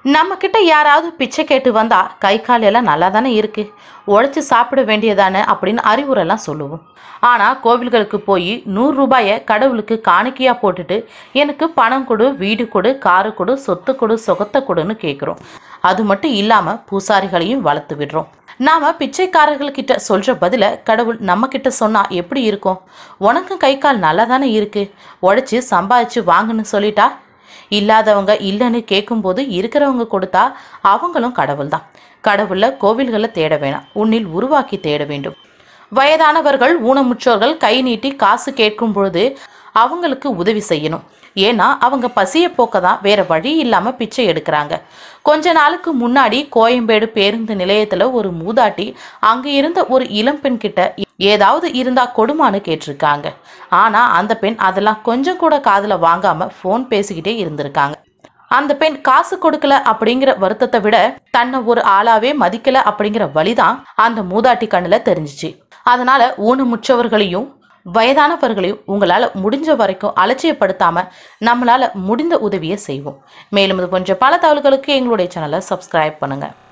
நம்ம கிட்ட யாராவது பிச்சை கேட்டு வந்தா கை கால் எல்லாம் நல்லா தானே இருக்கு உழைச்சி சாப்பிட வேண்டியதானே அப்படின்னு அறிவுரைலாம் சொல்லுவோம் ஆனா கோவில்களுக்கு போய் நூறு ரூபாயை கடவுளுக்கு காணிக்கையா போட்டுட்டு எனக்கு பணம் கொடு வீடு கொடு காரு கொடு சொத்து கொடு சொகத்தை கொடுன்னு கேட்குறோம் அது மட்டும் இல்லாம பூசாரிகளையும் வளர்த்து விடுறோம் நாம பிச்சைக்காரர்கள் கிட்ட சொல்ற பதில கடவுள் நம்ம கிட்ட சொன்னா எப்படி இருக்கும் உனக்கும் கை கால் நல்லா தானே இருக்கு உழைச்சு சம்பாதிச்சு வாங்குன்னு சொல்லிட்டா இல்லாதவங்க இல்லைன்னு கேட்கும்போது இருக்கிறவங்க கொடுத்தா அவங்களும் கடவுள் தான் கடவுள கோவில்களை தேட வேணாம் உன்னில் உருவாக்கி தேட வேண்டும் வயதானவர்கள் ஊனமுற்றோர்கள் கை நீட்டி காசு கேட்கும் பொழுது அவங்களுக்கு உதவி செய்யணும் ஏன்னா அவங்க பசிய போக்க தான் வேற வழி இல்லாம பிச்சை எடுக்கிறாங்க கொஞ்ச நாளுக்கு முன்னாடி கோயம்பேடு பேருந்து நிலையத்துல ஒரு மூதாட்டி அங்க இருந்த ஒரு இளம்பெண் கிட்ட ஏதாவது இருந்தா கொடுமான்னு கேட்டிருக்காங்க ஆனா அந்த பெண் அதெல்லாம் கொஞ்சம் கூட காதுல வாங்காம ஃபோன் பேசிக்கிட்டே இருந்திருக்காங்க அந்த பெண் காசு கொடுக்கல அப்படிங்கிற வருத்தத்தை விட தன்னை ஒரு ஆளாவே மதிக்கல அப்படிங்கிற வழிதான் அந்த மூதாட்டி கண்ணுல தெரிஞ்சிச்சு அதனால ஊனமுற்றவர்களையும் வயதானவர்களையும் உங்களால முடிஞ்ச வரைக்கும் அலட்சியப்படுத்தாம நம்மளால முடிந்த உதவியை செய்வோம் மேலும் இது போன்ற பல தகவல்களுக்கு எங்களுடைய சேனலை சப்ஸ்கிரைப் பண்ணுங்க